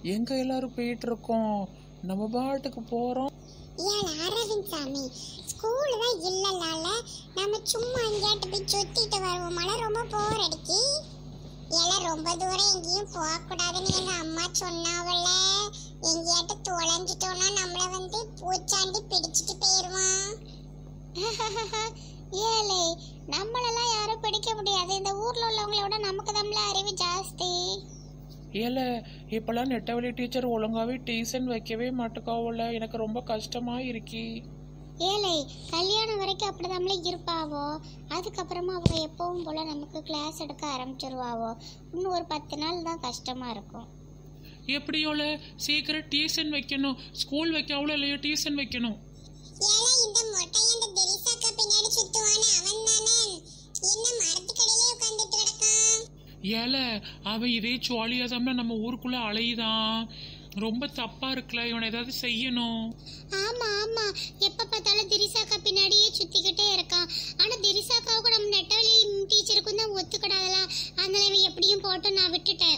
எங்க எல்லாரும் போயிட்டு இருக்கோம் நம்ம பாட்டுக்கு போறோம் ஏன் அரவிந்த் சாமி ஸ்கூல் தான் இல்லலால நம்ம சும்மா எங்கேயாட்டு போய் சுத்திட்டு வருவோமால ரொம்ப போர் அடிக்கி எல்லாம் ரொம்ப தூரம் எங்கேயும் போகக்கூடாதுன்னு எங்க அம்மா சொன்னாவல்ல எங்கேயாட்டு தொலைஞ்சிட்டோம்னா நம்மள வந்து பூச்சாண்டி பிடிச்சிட்டு போயிருவான் ஏழை நம்மளெல்லாம் யாரும் பிடிக்க முடியாது இந்த ஊர்ல உள்ளவங்களோட நமக்கு தமிழ அறிவு ஜாஸ்தி ஏல இப்பெல்லாம் நெட்டவழி டீச்சர் ஒழுங்காவே டியூஷன் வைக்கவே மாட்டுக்காவோல எனக்கு ரொம்ப கஷ்டமா இருக்கி ஏழை கல்யாணம் வரைக்கும் அப்படிதாம்ல இருப்பாவோ அதுக்கப்புறமா அவங்க எப்பவும் போல நமக்கு கிளாஸ் எடுக்க ஆரம்பிச்சிருவாவோ இன்னும் ஒரு பத்து நாள் தான் கஷ்டமா இருக்கும் எப்படியோல சீக்கிரம் டியூஷன் வைக்கணும் ஸ்கூல் வைக்காவளோ இல்லையோ டியூஷன் வைக்கணும் ஏழை இந்த மொட்டை அந்த தெரிசாக்கா பின்னாடி சுத்துவானே அவன் தானே என்ன மரத்துக்கடையிலே உட்கார்ந்துட்டு கிடக்கான் ஏல அவ இதே ஜாலியா தான் நம்ம ஊருக்குள்ள அலையுதான் ரொம்ப தப்பா இருக்குல்ல இவனை ஏதாவது செய்யணும் ஆமா ஆமா எப்ப பார்த்தாலும் திரிசாக்கா பின்னாடியே சுத்திக்கிட்டே இருக்கான் ஆனா திரிசாக்காவுக்கு நம்ம நெட்டவழி டீச்சருக்கும் தான் ஒத்துக்கிடாதலாம் அதனால இவன் எப்படியும் போட்டு நான் விட்டுட்டேன்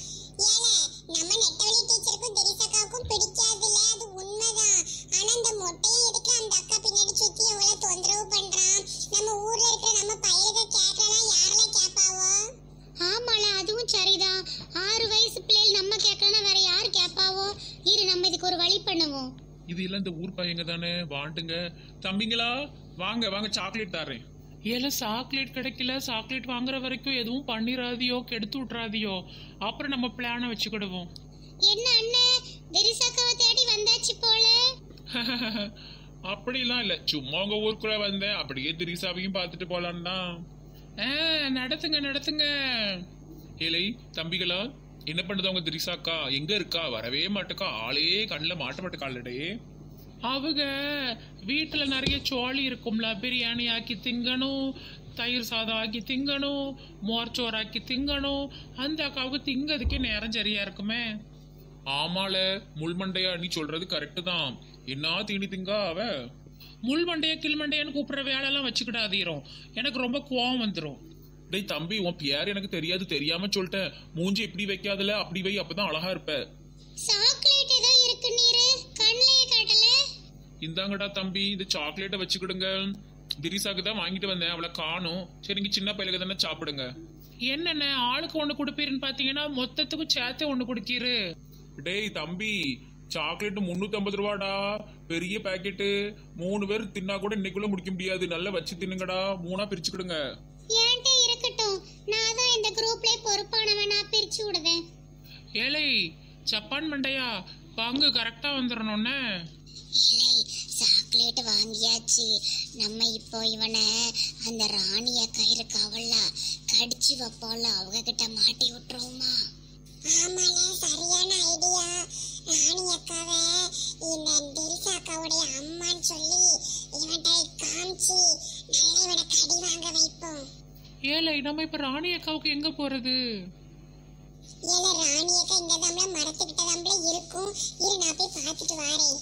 நம்ம நெட்டவழி டீச்சருக்கும் திரிசாக்காவுக்கும் பிடிக்காதுல்ல அது உண்மைதான் ஆனா இந்த மொட்டையை எதுக்கு அந்த அக்கா பின்னாடி சுத்தி எவ்வளவு தொந்தரவு பண்றான் நம்ம ஊர்ல இருக்கிற நம்ம பயிர்கள் கேட்கலாம் யாரெல்லாம் கேட்பாவோ ஆமால அதுவும் சரிதான் ஆறு வயசு பிள்ளைகள் நம்ம கேட்கலன்னா வேற யார் கேட்பாவோ இரு நம்ம இதுக்கு ஒரு வழி பண்ணுவோம் இது எல்லாம் இந்த ஊர் பையங்க தானே வாண்டுங்க தம்பிங்களா வாங்க வாங்க சாக்லேட் தரேன் ஏல சாக்லேட் கிடைக்கல சாக்லேட் வாங்குற வரைக்கும் எதுவும் பண்ணிராதியோ கெடுத்து விட்றாதியோ அப்புறம் நம்ம பிளானை வச்சுக்கிடுவோம் என்ன அண்ணே திரிசாக்காவை தேடி வந்தாச்சு போல அப்படிலாம் இல்ல சும்மா உங்க ஊருக்குள்ள வந்தேன் அப்படியே திரிசாவையும் பார்த்துட்டு போலான்னு தான் ஆ, நடத்துங்க நடத்துங்க ஏலை தம்பிகளா என்ன பண்ணுது அவங்க திரிசாக்கா எங்க இருக்கா வரவே மாட்டுக்கா ஆளே கண்ணில் மாட்ட மாட்டுக்காளடே அவங்க வீட்டுல நிறைய சோழி இருக்கும்ல பிரியாணி ஆக்கி திங்கணும் தயிர் சாதம் ஆக்கி திங்கணும் மோர்ச்சோறு ஆக்கி திங்கணும் அந்த அக்காவுக்கு திங்கிறதுக்கே நேரம் சரியா இருக்குமே ஆமால முள்மண்டையா நீ சொல்றது கரெக்டு தான் என்ன தீனி திங்கா அவ முள்மண்டைய கிள்மண்டையான்னு கூப்பிடுற வேலையெல்லாம் வச்சுக்கிடாதீரும் எனக்கு ரொம்ப கோவம் வந்துடும் டேய் தம்பி உன் பேர் எனக்கு தெரியாது தெரியாம சொல்லிட்டேன் மூஞ்சி இப்படி வைக்காதல அப்படி வை அப்பதான் அழகா இருப்ப சாக்லேட் ஏதோ இருக்கு நீரு கண்ணையே காட்டல இந்தாங்கடா தம்பி இந்த சாக்லேட்டை வச்சுக்கிடுங்க திரிசாக்கு தான் வாங்கிட்டு வந்தேன் அவளை காணும் சரி நீங்க சின்ன பையலுக்கு தானே சாப்பிடுங்க என்னென்ன ஆளுக்கு ஒண்ணு கொடுப்பீருன்னு பாத்தீங்கன்னா மொத்தத்துக்கும் சேர்த்து ஒண்ணு குடிக்கீரு டேய் தம்பி சாக்லேட் முன்னூத்தி ஐம்பது ரூபாடா பெரிய பாக்கெட்டு மூணு பேர் தின்னா கூட இன்னைக்குள்ள முடிக்க முடியாது நல்லா வச்சு தின்னுங்கடா மூணா பிரிச்சுக்கிடுங்க ஏன்ட்ட இருக்கட்டும் நான் தான் இந்த குரூப்ல பொறுப்பானவன் நான் பிரிச்சு விடுவேன் ஏலை ஜப்பான் மண்டையா பங்கு கரெக்டா வந்துடணும்னே இலை சாக்லேட் வாங்கியாச்சு நம்ம இப்போ இவனை அந்த ராணிய கயிறு கவல்ல கடிச்சு வைப்போம்ல அவங்க கிட்ட மாட்டி விட்டுருவோமா ஆமால சரியான ஐடியா ராணி அக்காவை இந்த தில்சா அக்காவுடைய அம்மான்னு சொல்லி இவன்கிட்ட காமிச்சு நல்ல இவனை கடி வாங்க வைப்போம் ஏலை நம்ம இப்ப ராணி அக்காவுக்கு எங்க போறது ஏல ராணி அக்கா இந்த தம்பள மரத்துக்கிட்ட தம்பள இருக்கும் இரு நான் போய் பார்த்துட்டு வாரேன்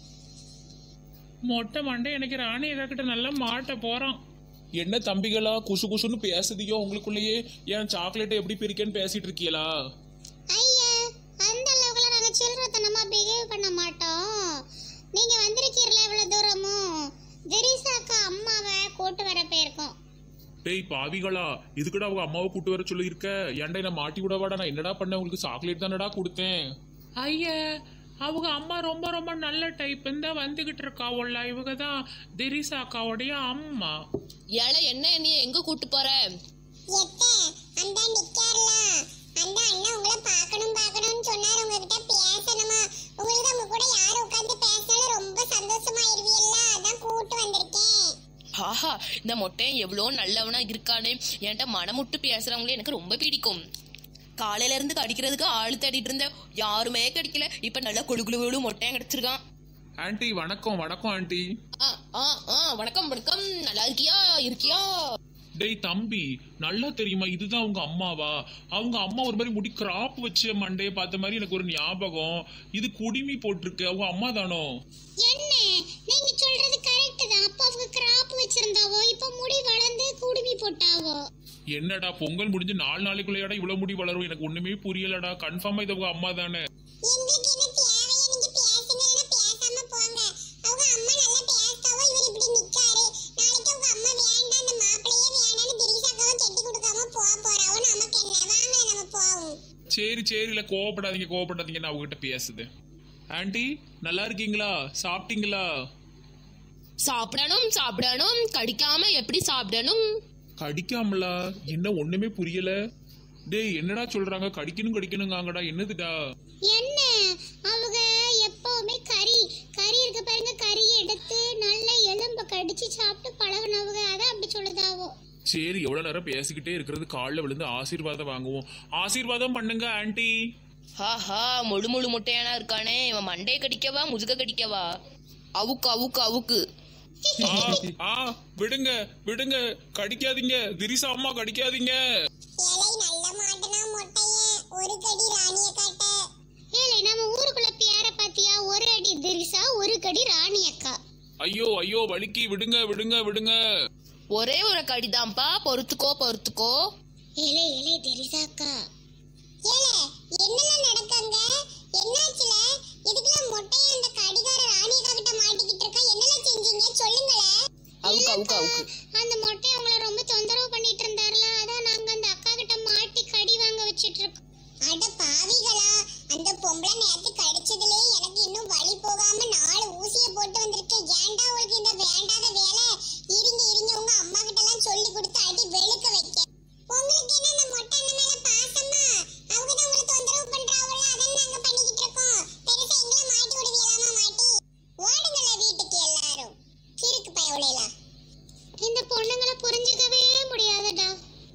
மொட்டை மண்டை எனக்கு ராணி அக்கா கிட்ட நல்லா மாட்ட போறான் என்ன தம்பிகளா குசு குசுன்னு பேசுதியோ உங்களுக்குள்ளேயே ஏன் சாக்லேட்டை எப்படி பிரிக்கன்னு பேசிட்டு இருக்கீங்களா ஐயா அந்த அளவுக்குலாம் நாங்க சில்லறத்தனமா பிஹேவ் பண்ண மாட்டோம் நீங்க வந்திருக்கீர்ல இவ்வளவு தூரமும் திரிசாக்கா அம்மாவை கூட்டு வர போயிருக்கோம் டேய் பாவிகளா இதுக்குடா அவங்க அம்மாவை கூட்டு வர சொல்லி இருக்க ஏன்டா என்ன மாட்டி விடவாடா நான் என்னடா பண்ணேன் உங்களுக்கு சாக்லேட் தானடா கொடுத்தேன் ஐயா அவங்க அம்மா ரொம்ப ரொம்ப நல்ல டைப் இந்த வந்துகிட்டு இருக்காவுல்ல இவங்க தான் திரிசாக்காவுடைய அம்மா ஏழை என்ன நீ எங்க கூட்டு போற எத்த அந்த நிக்கார்ல அந்த அண்ணன் உங்களை பார்க்கணும் பார்க்கணும்னு சொன்னார் உங்ககிட்ட பேசணுமா உங்களுக்கு உங்க கூட யார் உட்கார்ந்து பேசினாலும் ரொம்ப சந்தோஷமாயிருவியல்ல அதான் கூட்டு வந்திருக்கேன் ஆஹா இந்த மொட்டையன் எவ்வளோ நல்லவனா இருக்கானே என்கிட்ட மனமுட்டு பேசுறவங்களே எனக்கு ரொம்ப பிடிக்கும் காலையில இருந்து கடிக்கிறதுக்கு ஆள் தேடிட்டு இருந்த யாருமே கிடைக்கல இப்ப நல்லா குழு குழு குழு மொட்டையன் கிடைச்சிருக்கான் ஆன்ட்டி வணக்கம் வணக்கம் ஆன்ட்டி ஆ ஆ ஆ வணக்கம் வணக்கம் நல்லா இருக்கியா இருக்கியா டேய் தம்பி நல்லா தெரியுமா இதுதான் உங்க அம்மாவா அவங்க அம்மா ஒரு மாதிரி முடி கிராப் வச்ச மண்டையை பார்த்த மாதிரி எனக்கு ஒரு ஞாபகம் இது குடிமி போட்டிருக்கு அவங்க அம்மா தானோ என்ன நீங்க சொல்றது கரெக்ட் தான் அப்ப அவங்க கிராப் வச்சிருந்தாவோ இப்ப முடி வளர்ந்து குடுமி போட்டாவோ என்னடா பொங்கல் முடிஞ்சு நாலு நாளைக்குள்ளேடா இவ்வளவு முடி வளரும் எனக்கு ஒண்ணுமே புரியலடா கன்ஃபார்மா இது உங்க அம்மா தானே எங்களுக்கு என்ன தேவையா நீங்க பேசுங்க இல்லைன்னா பேசாம போங்க அவங்க அம்மா நல்லா பேசாவோ இவர் இப்படி நிக்காரு நாளைக்கு அவங்க அம்மா வேண்டாம் அந்த மாப்பிள்ளையே வேண்டாம்னு திரிசாக்காவை கெட்டி கொடுக்காம போக போறாவோ நமக்கு என்ன வாங்க நம்ம போவோம் சரி சரி இல்ல கோவப்படாதீங்க கோவப்படாதீங்க நான் அவங்ககிட்ட பேசுது ஆண்டி நல்லா இருக்கீங்களா சாப்பிட்டீங்களா சாப்பிடணும் சாப்பிடணும் கடிக்காம எப்படி சாப்பிடணும் கடிக்காமலா என்ன ஒண்ணுமே புரியல டேய் என்னடா சொல்றாங்க கடிக்கணும் கடிக்கணுங்காங்கடா என்னதுடா என்ன அவங்க எப்பவுமே கறி கறி இருக்க பாருங்க கறியை எடுத்து நல்ல எலும்ப கடிச்சு சாப்பிட்டு பழகுனவங்க அதான் அப்படி சொல்லுதாவோ சரி எவ்வளவு நேரம் பேசிக்கிட்டே இருக்கிறது காலில் விழுந்து ஆசீர்வாதம் வாங்குவோம் ஆசீர்வாதம் பண்ணுங்க ஆண்டி ஹாஹா முழு முழு முட்டையானா இருக்கானே இவன் மண்டையை கடிக்கவா முதுக கடிக்கவா அவுக்கு அவுக்கு அவுக்கு ஆ, ஆ விடுங்க விடுங்க கடிக்காதீங்க திரிசா அம்மா கடிக்காதீங்க இலை நல்ல மாட்டனா மொட்டைய ஒரு கடி ராணிய காட்ட ஏலே நம்ம ஊருக்குள்ள பேர பாத்தியா ஒரு அடி திரிசா ஒரு கடி ராணி அக்கா ஐயோ ஐயோ வலிக்கு விடுங்க விடுங்க விடுங்க ஒரே ஒரு கடிதான்ப்பா பொறுத்துக்கோ பொறுத்துக்கோ ஏலே ஏலே திரிசா அக்கா ஏலே என்னலாம் நடக்கங்க என்னாச்சுல இதுக்குலாம் மொட்டைய அந்த கடிகார ராணி அக்கா கிட்ட மாட்டிக்கிட்டு இருக்கா என்னலாம் செஞ்சீங்க சொல்லுங்களே அவுக்கு அவுக்கு அவுக்கு அந்த மொட்டை உங்களை ரொம்ப தொந்தரவு பண்ணிட்டு இருந்தாருல அதான் நாங்க அந்த அக்கா கிட்ட மாட்டி கடி வாங்க வச்சிட்டு இருக்கோம் அட பாவிகளா அந்த பொம்பளை நேத்து கடிச்சதுலே எனக்கு இன்னும் வலி போகாம நாலு ஊசிய போட்டு வந்திருக்கேன் ஏன்டா உங்களுக்கு இந்த வேண்டாத வேலை இருங்க இருங்க உங்க அம்மா கிட்ட எல்லாம் சொல்லி கொடுத்து அடி வெளுக்க வைக்க உங்களுக்கு என்ன அந்த மொட்டை அண்ணன் மேல பாசமா அவங்க தான் உங்களை தொந்தரவு பண்றாவல அதான் நாங்க பண்ணிக்கிட்டு இருக்கோம் பெருசா எங்களை மாட்டி விடுவீங்களாமா மாட்டி ஓடுங்கள வீட்டுக்கு எல்லாரும் கிறுக்கு பயவுலைலாம் இந்த பொண்ணுங்களை புரிஞ்சுக்கவே முடியாதுடா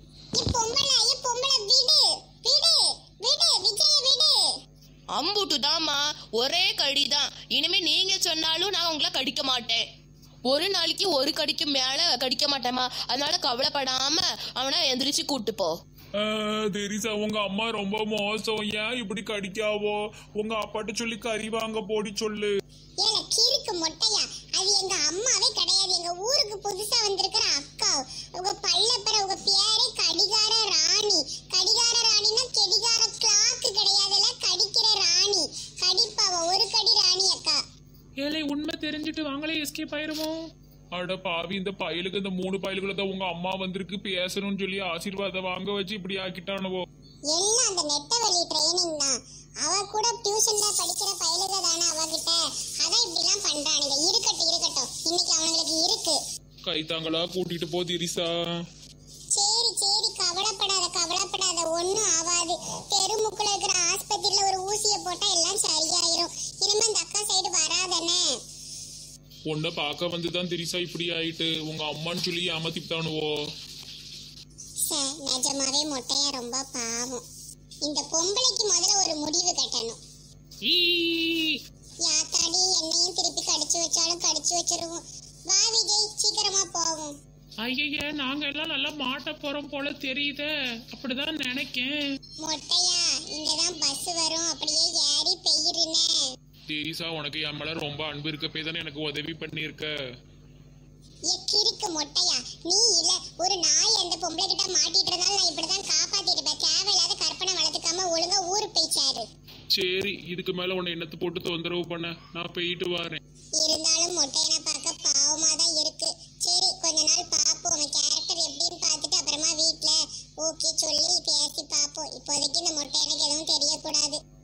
இ பொம்பளை இ பொம்பளை விடு விடு விடு விஜய விடு அம்புட்டுதாம்மா ஒரே கடிதான் இனிமே நீங்க சொன்னாலும் நான் உங்களை கடிக்க மாட்டேன் ஒரு நாளைக்கு ஒரு கடிக்கு மேல கடிக்க மாட்டேம்மா அதனால கவலைப்படாம அவனை எந்திரிச்சு கூட்டு போ ஆ, தெரிசா உங்க அம்மா ரொம்ப மோசம் ஏன் இப்படி கடிக்காவோ உங்க அப்பாட்ட சொல்லி கறி வாங்க போடி சொல்லு ஏல கிறுக்கு மொட்டையா அது எங்க அம்மாவே கிடையாது எங்க ஊருக்கு புதுசா வந்திருக்கிற அக்கா உங்க பல்லப்பற உங்க பேரே கடிகார ராணி கடிகார ராணினா கெடிகார கிளாக்கு கிடையாதுல கடிக்கிற ராணி கடிப்பாவ ஒரு கடி ராணி அக்கா ஏழை உண்மை தெரிஞ்சுட்டு வாங்களே எஸ்கேப் ஆயிருவோம் அட பாவி இந்த பயலுக்கு இந்த மூணு பயலுக்குள்ள தான் உங்க அம்மா வந்திருக்கு பேசணும்னு சொல்லி ஆசீர்வாதம் வாங்க வச்சு இப்படி ஆக்கிட்டானுவோ எல்லாம் அந்த நெட்டவழி ட்ரைனிங் தான் அவ கூட டியூஷன்ல படிக்கிற பயலுக தானே அவகிட்ட அதான் இப்படி எல்லாம் பண்றானுங்க இருக்கட்டும் இருக்கட்டும் இன்னைக்கு அவனுங்களுக்கு இருக்கு கைத்தாங்களா கூட்டிட்டு போ திரிசா சரி சரி கவலைப்படாத கவலைப்படாத ஒண்ணும் ஆகாது தெருமுக்குல இருக்கிற ஆஸ்பத்திரியில ஒரு ஊசிய போட்டா எல்லாம் சரியாயிரும் இனிமே அந்த அக்கா சைடு வராதனே உன்னை பார்க்க வந்துதான் திரிசா இப்படி ஆயிட்டு உங்க அம்மான்னு சொல்லி ஏமாத்திட்டானுவோ சார் நிஜமாவே மொட்டையா ரொம்ப பாவம் இந்த பொம்பளைக்கு முதல்ல ஒரு முடிவு கட்டணும் யாத்தாடி என்னையும் திருப்பி கடிச்சு வச்சாலும் கடிச்சு வச்சிருவோம் வா விஜய் சீக்கிரமா போவோம் ஐய நாங்க எல்லாம் நல்லா மாட்ட போறோம் போல தெரியுதே அப்படிதான் நினைக்கேன் மொட்டையா இங்கதான் பஸ் வரும் அப்படியே ஏறி பெய்யிருனே திரிசா உனக்கு என் மேல ரொம்ப அன்பு இருக்க போய் தானே எனக்கு உதவி பண்ணியிருக்க எக்கிருக்கு மொட்டையா நீ இல்ல ஒரு நாய் அந்த பொம்பளை கிட்ட மாட்டிட்டு இருந்தாலும் நான் இப்படிதான் காப்பாத்திருப்பேன் தேவையில்லாத கற்பனை வளர்த்துக்காம ஒழுங்கா ஊரு போய் சேரு சரி இதுக்கு மேல உன்னை என்னத்து போட்டு தொந்தரவு பண்ண நான் போயிட்டு வரேன் இருந்தாலும் மொட்டையனை பார்க்க பாவமா தான் இருக்கு சரி கொஞ்ச நாள் பாப்போம் அவன் கேரக்டர் எப்படின்னு பார்த்துட்டு அப்புறமா வீட்ல ஓகே சொல்லி பேசி பாப்போம் இப்போதைக்கு இந்த மொட்டையனுக்கு எதுவும் தெரியக்கூடாது